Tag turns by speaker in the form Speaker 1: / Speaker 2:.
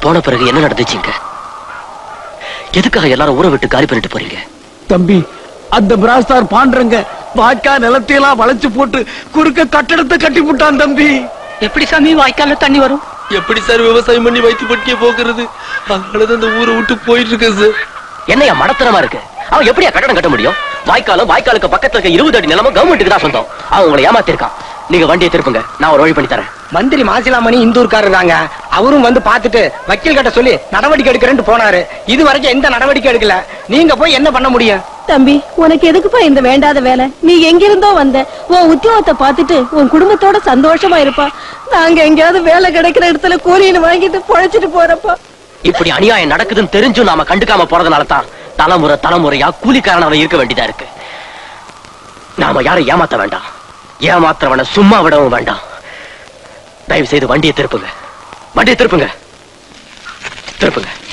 Speaker 1: போன பிறகு என்ன நடந்துச்சுங்க எதுக்காக எல்லாரும் ஊரை விட்டு காலி பண்ணிட்டு போறீங்க
Speaker 2: தம்பி அந்த பிராஸ்தார் பாண்டுறங்க வாய்க்கா நிலத்தையெல்லாம் வளைச்சு போட்டு குறுக்க கட்டடத்தை கட்டி விட்டான் தம்பி
Speaker 3: எப்படி சாமி வாய்க்கால்ல தண்ணி வரும்
Speaker 4: எப்படி சார் விவசாயம் பண்ணி வயிற்று பட்டிய போக்குறது அதனாலதான் அந்த ஊரை விட்டு போயிட்டு இருக்கேன் சார்
Speaker 1: என்னையா மடத்தனமா இருக்கு அவன் எப்படியா கட்டடம் கட்ட முடியும் வாய்க்காலும் வாய்க்காலுக்கு பக்கத்துல இருக்க இருபது அடி நிலமும் கவர்மெண்ட்டுக்கு தான் சொந்தம் அவன் உங்களை ஏமாத்திருக்கான் நீங்க வண்டியை திருப்புங்க நான் ஒரு வழி பண்ணி தரேன்
Speaker 5: மந்திரி மாசிலாமணி இந்தூர்காரர் தாங்க அவரும் வந்து பார்த்துட்டு வக்கீல் கிட்ட சொல்லி நடவடிக்கை எடுக்கிறேன்னு போனாரு இது வரைக்கும் எந்த நடவடிக்கை எடுக்கல நீங்க போய் என்ன பண்ண முடியும்
Speaker 6: தம்பி உனக்கு எதுக்குப்பா இந்த வேண்டாத வேலை நீ எங்கிருந்தோ வந்த உன் உத்தியோகத்தை பார்த்துட்டு உன் குடும்பத்தோட சந்தோஷமா இருப்பா நாங்க எங்கேயாவது வேலை கிடைக்கிற இடத்துல கூலின்னு வாங்கிட்டு பொழைச்சிட்டு போறப்பா
Speaker 1: இப்படி அநியாயம் நடக்குதுன்னு தெரிஞ்சும் நாம கண்டுக்காம போறதுனால தான் தலைமுறை தலைமுறையா கூலிக்காரனாக இருக்க வேண்டியதா இருக்கு நாம யாரை ஏமாத்த வேண்டாம் ஏமாத்துறவனை சும்மா விடவும் வேண்டாம் தயவு செய்து வண்டியை திருப்புங்க வண்டியை திருப்புங்க திருப்புங்க